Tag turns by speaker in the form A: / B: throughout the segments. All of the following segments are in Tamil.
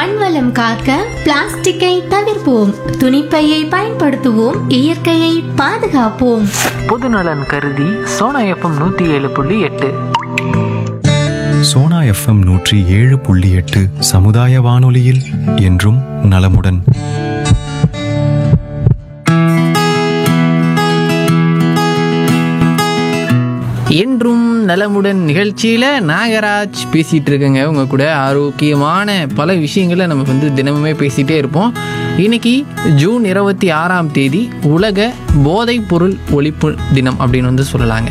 A: மண்வளம் காக்க பிளாஸ்டிக்கை தவிர்ப்போம் துணிப்பையை பயன்படுத்துவோம் இயற்கையை பாதுகாப்போம்
B: பொதுநலன் கருதி சோனா எஃப்எம் நூற்றி ஏழு புள்ளி எட்டு
C: சோனா எஃப்எம் நூற்றி ஏழு புள்ளி எட்டு சமுதாய வானொலியில் என்றும் நலமுடன்
D: என்றும் நலமுடன் நிகழ்ச்சியில் நாகராஜ் பேசிகிட்டு இருக்கேங்க உங்க கூட ஆரோக்கியமான பல விஷயங்களை நம்ம வந்து தினமுமே பேசிகிட்டே இருப்போம் இன்னைக்கு ஜூன் இருபத்தி ஆறாம் தேதி உலக போதைப் பொருள் ஒழிப்பு தினம் அப்படின்னு வந்து சொல்லலாங்க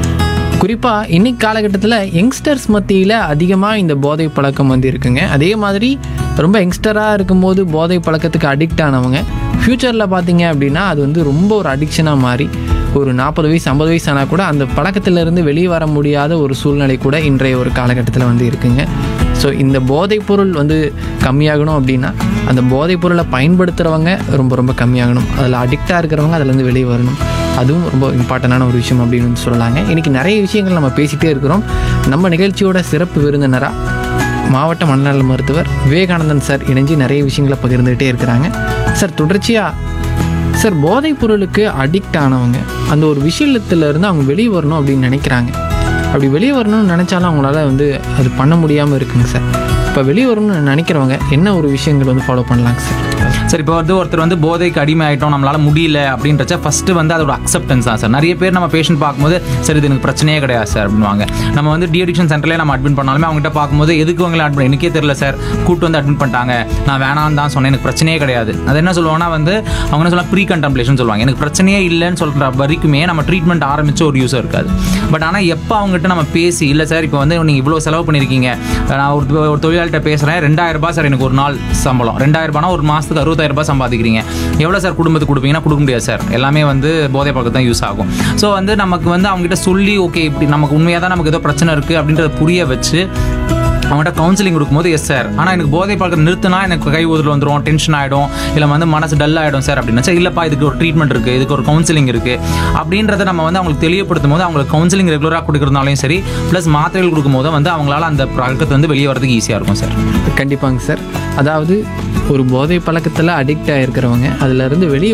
D: குறிப்பாக இன்னைக்கு காலகட்டத்தில் யங்ஸ்டர்ஸ் மத்தியில் அதிகமாக இந்த போதை பழக்கம் வந்து இருக்குங்க அதே மாதிரி ரொம்ப யங்ஸ்டராக இருக்கும்போது போதை பழக்கத்துக்கு அடிக்ட் ஆனவங்க ஃப்யூச்சரில் பார்த்தீங்க அப்படின்னா அது வந்து ரொம்ப ஒரு அடிக்ஷனாக மாறி ஒரு நாற்பது வயசு ஐம்பது வயசு ஆனால் கூட அந்த பழக்கத்திலிருந்து வெளியே வர முடியாத ஒரு சூழ்நிலை கூட இன்றைய ஒரு காலகட்டத்தில் வந்து இருக்குங்க ஸோ இந்த போதைப் பொருள் வந்து கம்மியாகணும் அப்படின்னா அந்த போதைப் பொருளை பயன்படுத்துகிறவங்க ரொம்ப ரொம்ப கம்மியாகணும் அதில் அடிக்டாக இருக்கிறவங்க அதுலேருந்து வெளியே வரணும் அதுவும் ரொம்ப இம்பார்ட்டண்டான ஒரு விஷயம் அப்படின்னு வந்து சொல்லலாங்க இன்றைக்கி நிறைய விஷயங்கள் நம்ம பேசிகிட்டே இருக்கிறோம் நம்ம நிகழ்ச்சியோட சிறப்பு விருந்தினராக மாவட்ட மனநல மருத்துவர் விவேகானந்தன் சார் இணைஞ்சு நிறைய விஷயங்களை பகிர்ந்துகிட்டே இருக்கிறாங்க சார் தொடர்ச்சியாக சார் போதைப் பொருளுக்கு அடிக்ட் ஆனவங்க அந்த ஒரு விஷயத்துல இருந்து அவங்க வெளியே வரணும் அப்படின்னு நினைக்கிறாங்க அப்படி வெளியே வரணும்னு நினச்சாலும் அவங்களால வந்து அது பண்ண முடியாமல் இருக்குங்க சார் இப்போ வெளியே வரணும்னு நினைக்கிறவங்க என்ன ஒரு விஷயங்கள் வந்து ஃபாலோ பண்ணலாங்க சார்
E: சார் இப்போ வந்து ஒருத்தர் வந்து போதைக்கு அடிமை ஆகிட்டோம் நம்மளால முடியல அப்படின்றச்ச ஃபர்ஸ்ட் வந்து அதோட அக்செப்டன்ஸ் தான் சார் நிறைய பேர் நம்ம பேஷண்ட் பார்க்கும்போது சார் இது எனக்கு பிரச்சனையே கிடையாது சார் அப்படின்வாங்க நம்ம வந்து டி அடிக்ஷன் சென்டர்லேயே நம்ம அட்மிட் பண்ணாலுமே அவங்ககிட்ட பார்க்கும்போது எதுக்கு அவங்களை அட்மிட் எனக்கே தெரியல சார் கூட்டு வந்து அட்மிட் பண்ணிட்டாங்க நான் வேணான்னு தான் சொன்னேன் எனக்கு பிரச்சனையே கிடையாது அது என்ன சொல்லுவாங்கன்னா வந்து அவங்க என்ன சொல்லுவாங்க ப்ரீ கண்டம்ப்ளேஷன் சொல்லுவாங்க எனக்கு பிரச்சனையே இல்லைன்னு சொல்கிற வரைக்குமே நம்ம ட்ரீட்மெண்ட் ஆரம்பிச்ச ஒரு யூஸர் இருக்காது பட் ஆனால் எப்போ அவங்ககிட்ட நம்ம பேசி இல்லை சார் இப்போ வந்து நீங்கள் இவ்வளோ செலவு பண்ணியிருக்கீங்க நான் ஒரு ஒரு தொழிலாளிகிட்ட பேசுகிறேன் ரெண்டாயிரம் ரூபாய் சார் எனக்கு ஒரு நாள் சம்பளம் ரெண்டாயிரம் ரூபாய்னா ஒரு மாதத்துக்கு அறுபதாயிரம் ரூபாய் சம்பாதிக்கிறீங்க எவ்வளோ சார் குடும்பத்துக்கு கொடுப்பீங்கன்னா கொடுக்க முடியாது சார் எல்லாமே வந்து போதை பழக்கம் தான் யூஸ் ஆகும் ஸோ வந்து நமக்கு வந்து அவங்ககிட்ட சொல்லி ஓகே இப்படி நமக்கு உண்மையாக தான் நமக்கு ஏதோ பிரச்சனை இருக்குது அப்படின்றத புரிய வச்சு அவங்கள்ட்ட கவுன்சிலிங் கொடுக்கும்போது எஸ் சார் ஆனால் எனக்கு போதை பழக்கம் நிறுத்தினா எனக்கு கை ஊதல் வந்துடும் டென்ஷன் ஆகிடும் இல்லை வந்து மனசு டல் ஆகிடும் சார் அப்படின்னா சார் இல்லைப்பா இதுக்கு ஒரு ட்ரீட்மெண்ட் இருக்குது இதுக்கு ஒரு கவுன்சிலிங் இருக்குது அப்படின்றத நம்ம வந்து அவங்களுக்கு தெளிவுபடுத்தும் போது அவங்களுக்கு கவுன்சிலிங் ரெகுலராக கொடுக்குறதுனாலையும் சரி ப்ளஸ் மாத்திரைகள் கொடுக்கும்போது வந்து அவங்களால அந்த பழக்கத்தை வந்து வெளியே வரதுக்கு ஈஸியாக இருக்கும் சார்
D: கண்டிப்பாங்க சார் அதாவது ஒரு போதை பழக்கத்தில் அடிக்ட் ஆகிருக்கிறவங்க அதுலேருந்து வெளியே